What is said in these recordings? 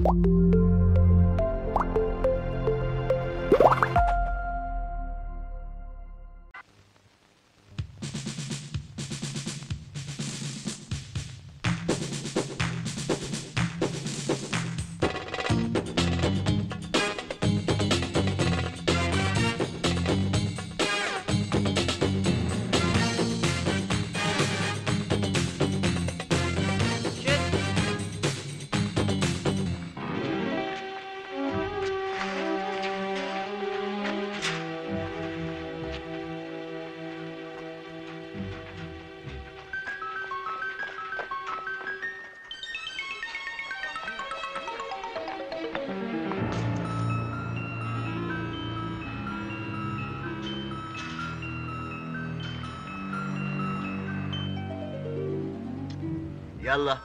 يلا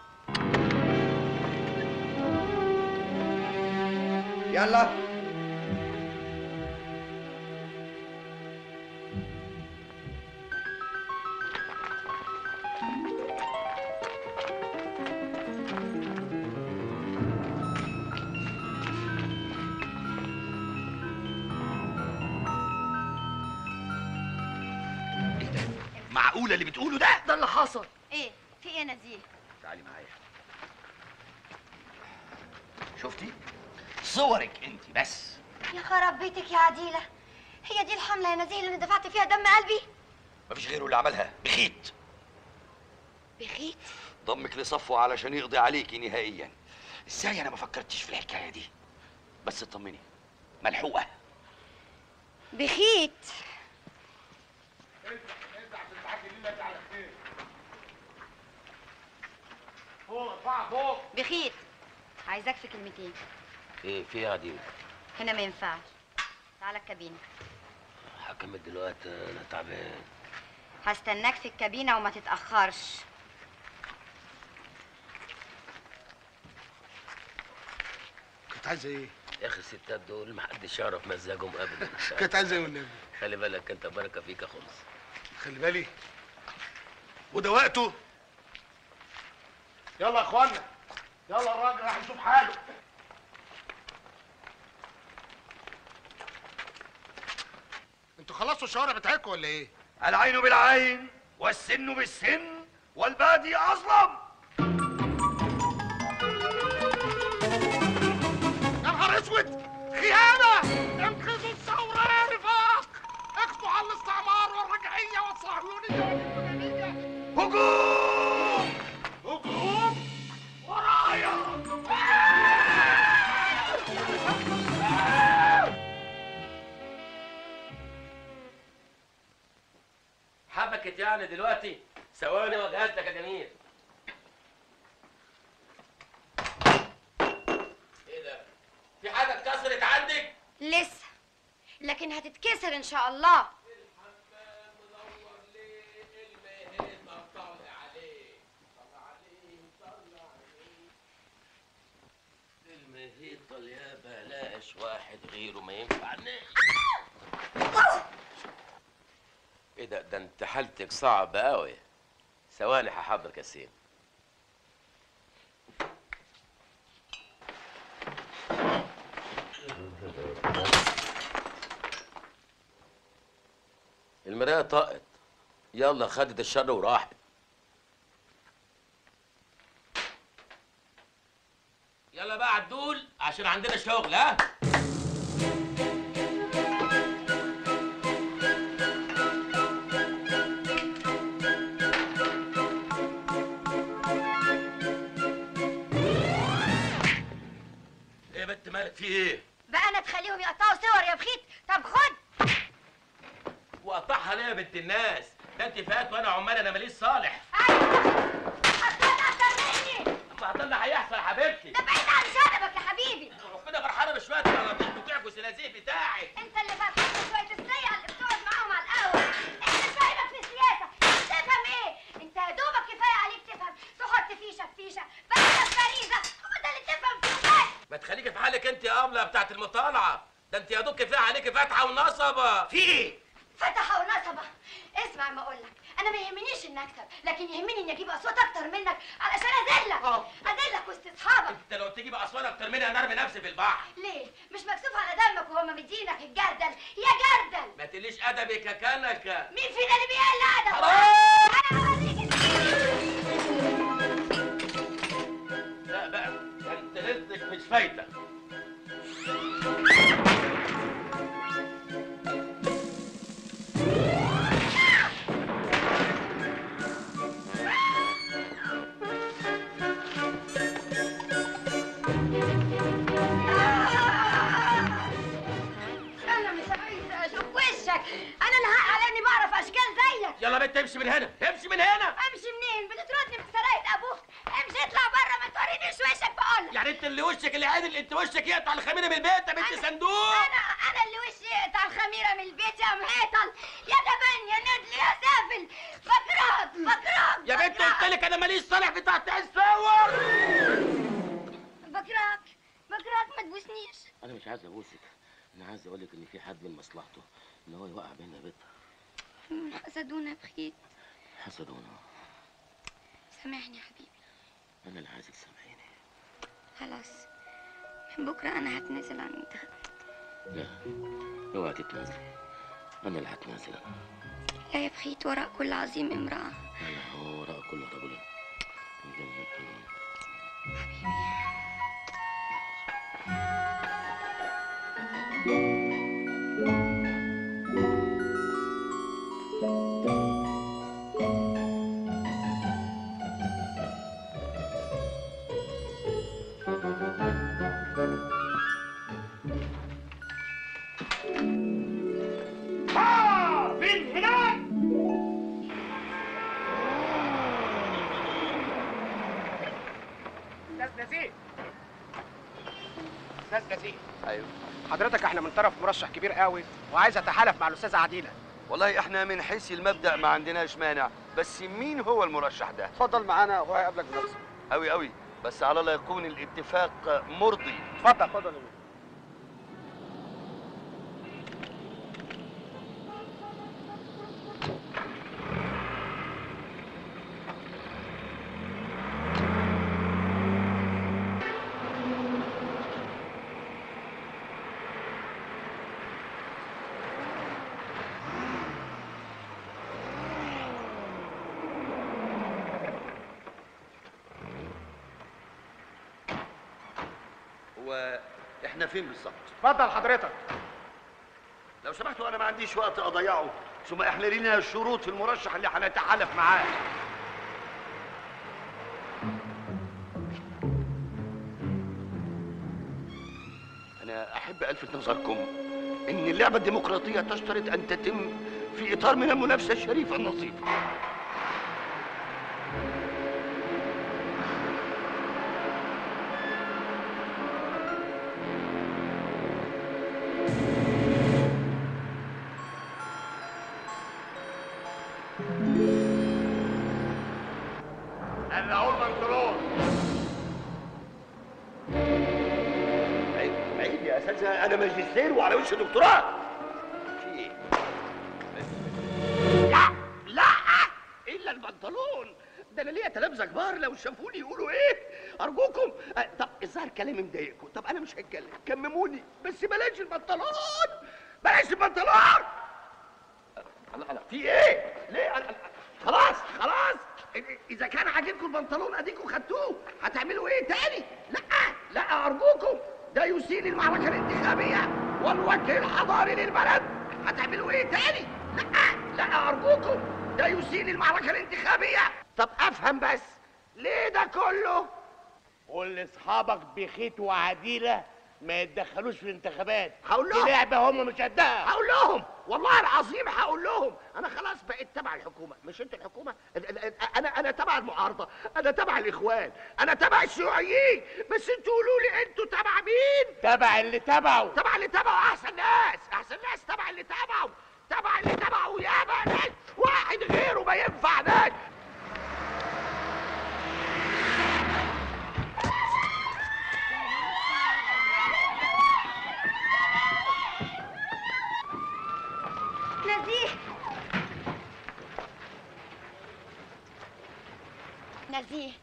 يلا معقولة اللي بتقوله ده؟ ده اللي حصل ايه في ايه يا نزيه تعالي معايا شفتي؟ صورك انت بس يا خراب بيتك يا عديله هي دي الحمله يا نزيه اللي دفعت فيها دم قلبي مفيش غيره اللي عملها بخيت بخيت ضمك لصفه علشان يقضي عليكي نهائيا ازاي انا ما فكرتش في الحكايه دي بس اطمني ملحوقه بخيت فوق ارفعها فوق بخيت عايزاك في كلمتين ايه في ايه يا عديل هنا ما ينفعش تعالى الكابينه هكمل دلوقتي انا تعبان هستناك في الكابينه وما تتاخرش كنت عايزه ايه؟ يا اخي الستات دول ما حدش يعرف مزاجهم ابدا كنت عايزه ايه والنبي؟ خلي بالك انت بركه فيك يا خمس خلي بالي وده وقته يلا يا اخوانا يلا الراجل راح يشوف حاله انتوا خلصتوا الشوارع بتاعتكم ولا ايه؟ العين بالعين والسن بالسن والبادي اظلم يا نهار اسود خيانه انقذوا الثوره يا رفاق اقضوا على الاستعمار والرجعيه والصهيونيه والانتمائيه هجوم هجوم ورايا حبكت يعني دلوقتي ثواني وجهز لك يا جميل ايه ده في حاجه اتكسرت عندك لسه لكن هتتكسر ان شاء الله المهيط يا بلاش واحد غيره ما ينفعناش ايه ده ده انت حالتك صعبة قوي ثواني هحضر كاسين المراية طقت يلا خدت الشر وراحت يلا بقى عدول عشان عندنا شغل ها ايه يا بنت مالك في ايه؟ بقى انا تخليهم يقطعوا صور يا بخيت طب خد وقطعها ليه يا بنت الناس؟ ده انت فات وانا عمال انا ماليش صالح اصلا اكتر مني ما هطلع هيحصل يا حبيبتي ده بعيد عن شنبك يا حبيبي ربنا فرحانه بشويه العربيات بتوعك والسلازيه بتاعك انت اللي فاتحين شويه السيئه اللي بتقعد معاهم على القهوه انت فاهمك في السياسه تفهم ايه انت يا دوبك كفايه عليك تفهم تحط فيشه في فيشه بس فريزه هو ده اللي تفهم فيه بس ما تخليكي في حالك انت يا قمله بتاعت المطالعه ده انت يا دوب كفايه عليكي فاتحه ونصبه في ايه؟ فتحه ونصبه اسمع ما اقول لك انا ما يهمنيش اني اكسب لكن يهمني اني اجيب اصوات اكتر منك علشان اذلك آه. اذلك وسط اصحابك انت لو تجيب اصوات اكتر منها انا ارمي نفسي في البحر ليه مش مكسوف على دمك وهم مدينك الجردل يا جردل ما تقليش ادبك يا كنكه مين فينا اللي بيقل ادب خلاص. انا هوريك لا بقى ده انت رزقك مش فايته انا مش عايزه اشوف وشك انا اللي حق على اني بعرف اشكال زيك يلا بنت امشي من هنا امشي من هنا امشي منين بتطردني في سرايه ابوك امشي اطلع بره ما تورينيش وشك بقول يعني انت اللي وشك اللي عادل انت وشك يقطع الخميره من البيت يا بنت أنا- صندوق انا انا اللي وشي يقطع الخميره من البيت يا مهيطل يا جبان يا ندل يا سافل بكرهك بكرهك يا بنت بكرهك. قلت لك انا ماليش صالح بتاع تصور بكرهك بكرهك ما تبوسنيش انا مش عايز ابوسك انا عايز اقول لك ان في حد من مصلحته ان هو يوقع بينا بيت حسدونا بخيت حسدونا سامحني يا حبيبي انا اللي عايزك سامحيني خلاص من بكره انا هتنازل عن انتخاب لا اوعى تتنازل انا اللي هتنازل لا يا بخيت وراء كل عظيم امرأة انا هو وراء كل رجل ها من هناك استاذ نزيه استاذ نزيه ايوه حضرتك احنا من طرف مرشح كبير قوي وعايز اتحالف مع الاستاذه عديله والله احنا من حيث المبدا ما عندناش مانع بس مين هو المرشح ده اتفضل معانا وهو هيقابلك بنفسه قوي قوي بس على الله يكون الاتفاق مرضي اتفضل اتفضل هو احنا فين بالظبط اتفضل حضرتك لو سمحتوا انا ما عنديش وقت اضيعه ثم احنا لينا شروط في المرشح اللي هنتحالف معاه انا احب الفت نظركم ان اللعبه الديمقراطيه تشترط ان تتم في اطار من المنافسه الشريفه النظيفه انا اقول بنطلون عيب عيب يا اساتذه انا ماجستير وعلى وش دكتوراه في ايه لا لا الا البنطلون ده انا ليا تلامذه كبار لو شافوني يقولوا ايه ارجوكم أه طب الظاهر كلامي مضايقكم طب انا مش هتكلم كمموني بس بلاش البنطلون بلاش البنطلون لا لا في ايه ليه أنا أنا خلاص خلاص إ- اذا كان عاجبكم البنطلون اديكم خدتوه هتعملوا ايه تاني لا لا ارجوكم ده يسيء المعركه الانتخابيه والوجه الحضاري للبلد هتعملوا ايه تاني لا لا ارجوكم ده يسيء المعركه الانتخابيه طب افهم بس ليه ده كله قول لاصحابك بخيت وعديله ما يتدخلوش في الانتخابات هقول دي لهم. لعبه هم مش قدها هقول لهم والله العظيم هقول لهم انا خلاص بقيت تبع الحكومه مش انت الحكومه انا انا تبع المعارضه انا تبع الاخوان انا تبع الشيوعيين بس انتوا قولوا لي انتوا تبع مين تبع اللي تبعه تبع اللي تبعه احسن ناس احسن ناس تبع اللي تبعه تبع اللي تبعه يا ناس واحد غيره ما ينفعناش نزيه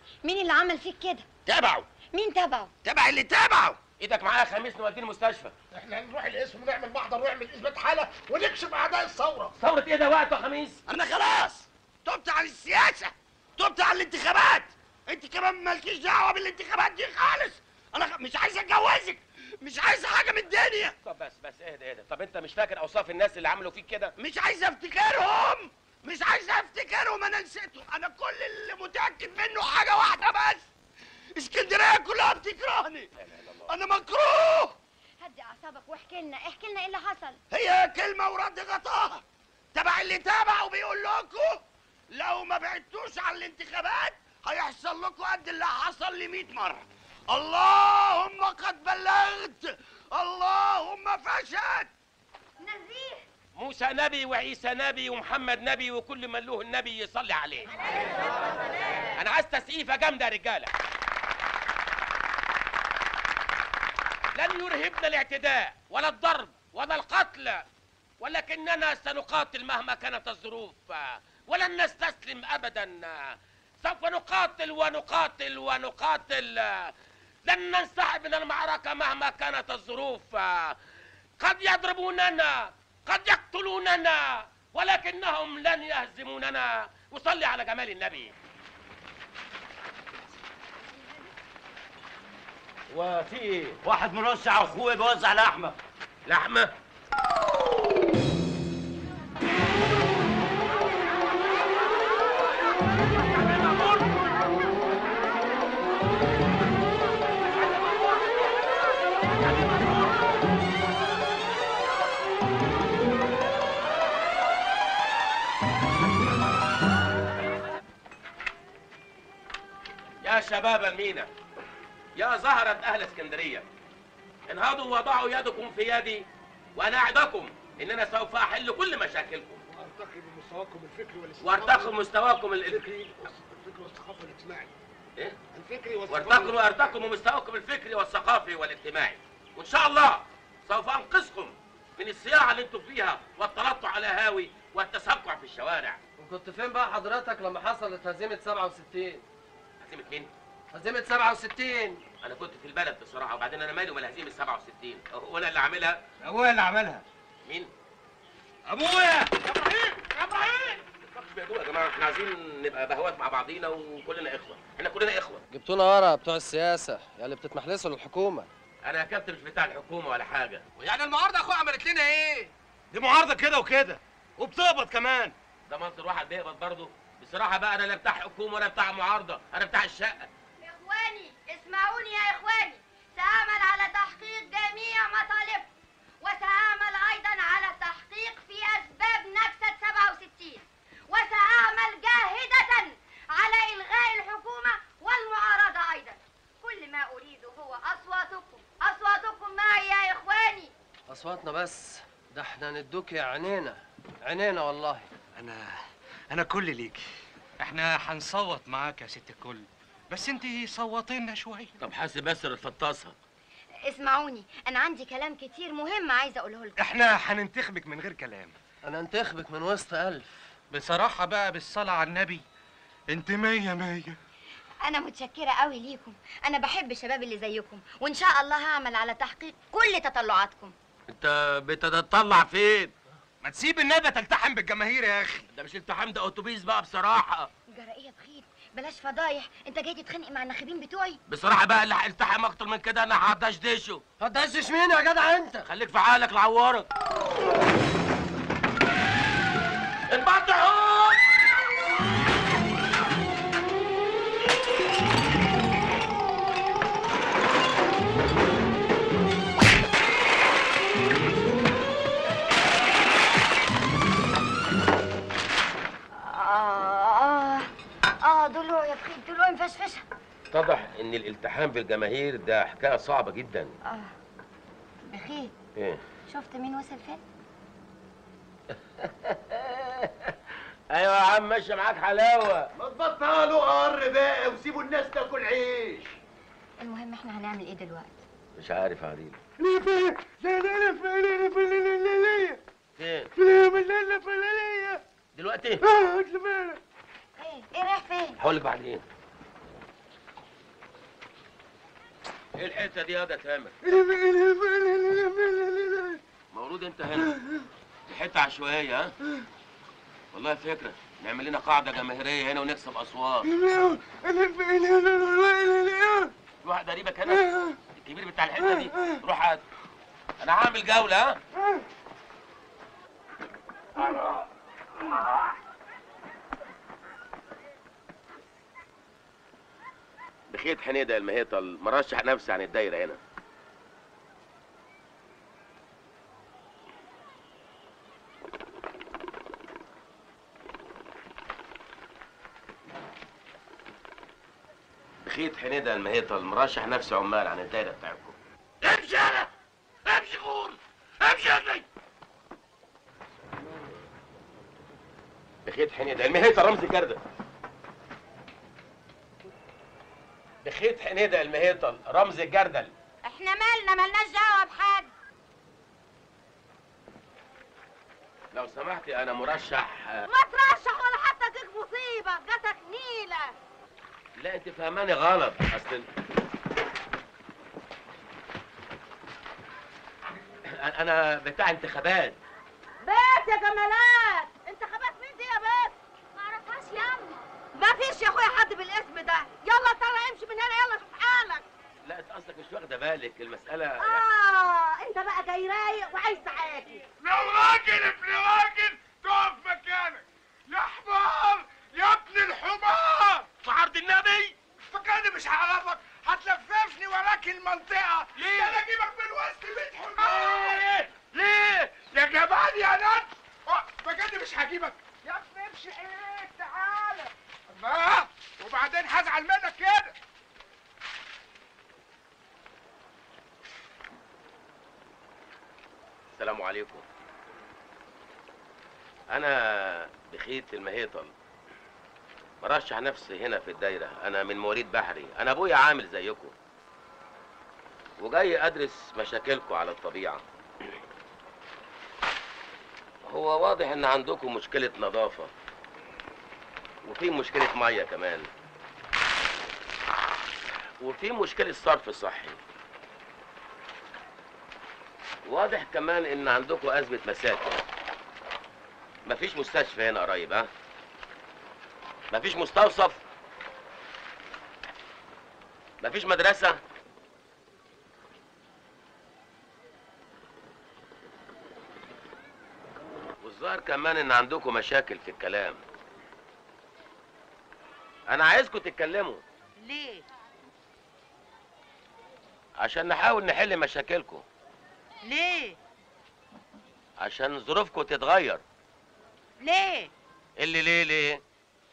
مين اللي عمل فيك كده تابعوا مين تبعه تابع اللي تابعوا ايدك معايا يا خميس نوديه المستشفى احنا هنروح القسم ونعمل محضر ونعمل اثبات حاله ونكشف اعداء الثوره ثورة ايه ده وقته يا خميس انا خلاص تبت عن السياسه تبت عن الانتخابات انت كمان مالكيش دعوه بالانتخابات دي خالص انا خ- مش عايز اتجوزك مش عايز حاجه من الدنيا طب بس بس اهدى اهدى طب انت مش فاكر اوصاف الناس اللي عملوا فيك كده مش عايز افتكرهم مش عايز افتكرهم انا نسيتهم انا كل اللي متاكد منه حاجه واحده بس اسكندريه كلها بتكرهني انا مكروه هدي اعصابك واحكي لنا احكي لنا ايه اللي حصل هي كلمه ورد غطاها تبع اللي تابع وبيقول لكم لو ما بعدتوش عن الانتخابات هيحصل لكم قد اللي حصل لي 100 مره اللهم قد بلغت اللهم فشل نزيه موسى نبي وعيسى نبي ومحمد نبي وكل من له النبي يصلي عليه انا عايز تسقيفه جامده يا رجاله لن يرهبنا الاعتداء ولا الضرب ولا القتل ولكننا سنقاتل مهما كانت الظروف ولن نستسلم ابدا سوف نقاتل ونقاتل ونقاتل لن ننسحب من المعركه مهما كانت الظروف قد يضربوننا قد يقتلوننا ولكنهم لن يهزموننا وصلي على جمال النبي وفي واحد موسع اخويا بيوزع لحمه لحمه يا شباب المينا يا زهرة أهل اسكندرية انهضوا وضعوا يدكم في يدي وأنا أعدكم إن أنا سوف أحل كل مشاكلكم وارتقي بمستواكم الفكري والاجتماعي وارتقوا مستواكم ال... الفكري الفكري والثقافه الاجتماعي إيه؟ الفكري والثقافه وارتقوا وارتقوا مستواكم الفكري والثقافي والاجتماعي وإن شاء الله سوف أنقذكم من الصياعة اللي أنتم فيها والتلطع على هاوي والتسكع في الشوارع وكنت فين بقى حضرتك لما حصلت هزيمة 67 هزيمة مين؟ هزيمة 67 أنا كنت في البلد بصراحة وبعدين أنا مالي ومال هزيمة 67 هو أنا اللي عاملها ابويا اللي عملها مين؟ ابويا يا جماعه احنا عايزين نبقى بهوات مع بعضينا وكلنا اخوه احنا كلنا اخوه جبتونا ورا بتوع السياسة يا اللي بتتمحلسوا للحكومة انا يا كابتن مش بتاع الحكومه ولا حاجه يعني المعارضه اخويا عملت لنا ايه دي معارضه كده وكده وبتقبض كمان ده منصر واحد بيقبض برضه بصراحه بقى انا لا بتاع حكومه ولا بتاع معارضه انا بتاع الشقه اخواني اسمعوني يا اخواني سأعمل على تحقيق جميع مطالبكم وسأعمل ايضا على التحقيق في اسباب نكسة 67 وسأعمل جاهدة على الغاء الحكومة والمعارضة ايضا كل ما اريده هو اصواتكم اصواتكم معي يا اخواني أصواتنا بس ده احنا ندوك يا عينينا عينينا والله انا انا كل ليكي احنا هنصوت معاك يا ست الكل بس انت صوتينا شويه طب حاسب بس الفطاسها اسمعوني انا عندي كلام كتير مهم عايزه اقوله لكم احنا هننتخبك من غير كلام أنا انتخبك من وسط ألف بصراحه بقى بالصلاه على النبي انت مية مية انا متشكره قوي ليكم انا بحب الشباب اللي زيكم وان شاء الله هعمل على تحقيق كل تطلعاتكم انت بتتطلع فين ما تسيب الندى تلتحم بالجماهير يا اخي ده مش التحام ده اتوبيس بقى بصراحه جرائيه بخيت بلاش فضايح انت جاي تتخانق مع الناخبين بتوعي بصراحه بقى اللي هيلتحم اكتر من كده انا هدشدشه هتدشش مين يا جدع أنت خليك في حالك العوارك اتبطحوا اه اه ضلوع يا بخيت ضلوع مفشفشه اتضح ان الالتحام بالجماهير ده حكايه صعبه جدا اه بخيت ايه شفت مين وصل فين ايوه يا عم ماشي معاك حلاوه ما تبطلوا قر بقى وسيبوا الناس تاكل عيش المهم احنا هنعمل ايه دلوقتي مش عارف يا عديل لا لا لا فلانة فلانة فين فلانة فلانة دلوقتي اه اتلفانة ايه ايه رايح فين هقول لك بعدين ايه الحته دي يا ده تامر مولود انت هنا دي حته عشوائيه ها والله فكره نعمل لنا قاعده جماهيريه هنا ونكسب اصوات في واحد قريبك هنا الكبير بتاع الحته دي روح هات انا هعمل جوله ها بخيت حنيده المهيطل مرشح نفسي عن الدايره هنا بخيت حنيده المهيطل مرشح نفسي عمال عن الدايره بتاعتكم امشي انا امشي غور امشي يا زي بخيت حنيده المهيطل رمز الجردل بخيت حنيده المهيطل رمز الجردل احنا مالنا مالناش دعوه بحد لو سمحتي انا مرشح ما ترشح ولا حتى تجيك مصيبه جاتك نيله لا انت فهماني غلط اصل أنا- انا بتاع انتخابات بس يا جمالات انتخابات مين دي يا بس ما اعرفهاش ياما ما فيش يا اخويا حد بالاسم ده يلا ترى امشي من هنا يلا شوف حالك لا انت اصلك مش واخده بالك المساله اه انت بقى جاي رايق وعايز تعاكي لو راجل ابن راجل تقف مكانك يا حمار يا ابن الحمار في عرض النبي فكاني مش هعرفك هتلففني وراك المنطقة ليه؟ انا اجيبك من وسط بيت حمار ليه؟ ليه؟ يا جمال يا نت بجد مش هجيبك يا ابني امشي ايه تعالى الله وبعدين هزعل منك كده السلام عليكم انا بخيت المهيطل مرشح نفسي هنا في الدايره انا من مواليد بحري انا ابويا عامل زيكم وجاي ادرس مشاكلكم على الطبيعه هو واضح ان عندكم مشكله نظافه وفي مشكله ميه كمان وفي مشكله صرف صحي واضح كمان ان عندكم ازمه مساكن مفيش مستشفى هنا قريب ها مفيش مستوصف مفيش مدرسه والظاهر كمان ان عندكم مشاكل في الكلام انا عايزكم تتكلموا ليه؟ عشان نحاول نحل مشاكلكم ليه؟ عشان ظروفكم تتغير ليه؟ اللي ليه ليه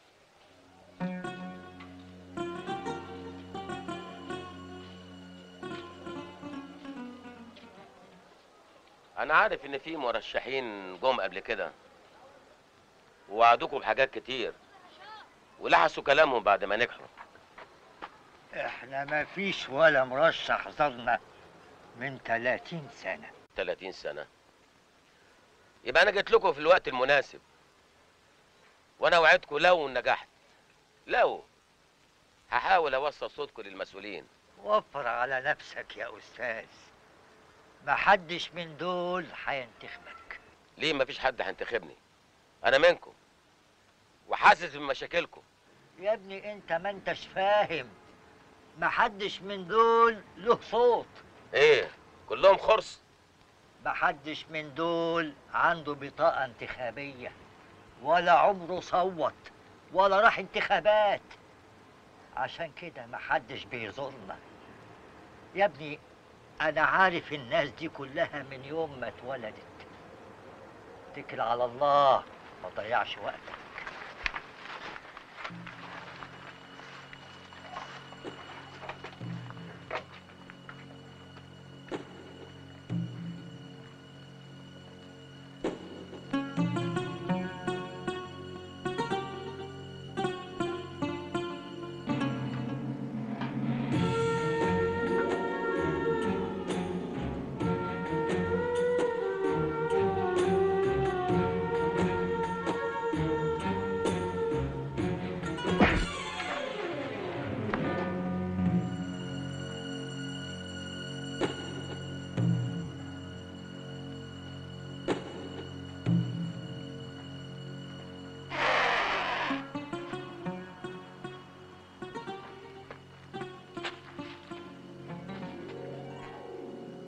انا عارف ان في مرشحين جم قبل كده ووعدوكم بحاجات كتير ولحسوا كلامهم بعد ما نجحوا احنا ما فيش ولا مرشح زرنا من 30 سنة 30 سنة يبقى أنا جيت لكم في الوقت المناسب وأنا وعدكم لو نجحت لو هحاول أوصل صوتكم للمسؤولين وفر على نفسك يا أستاذ محدش من دول هينتخبك ليه مفيش حد هينتخبني أنا منكم وحاسس بمشاكلكم يا ابني انت ما انتش فاهم محدش من دول له صوت إيه كلهم خرص محدش من دول عنده بطاقة انتخابية ولا عمره صوت ولا راح انتخابات عشان كده محدش بيزورنا يا ابني انا عارف الناس دي كلها من يوم ما اتولدت اتكل على الله ما تضيعش وقتك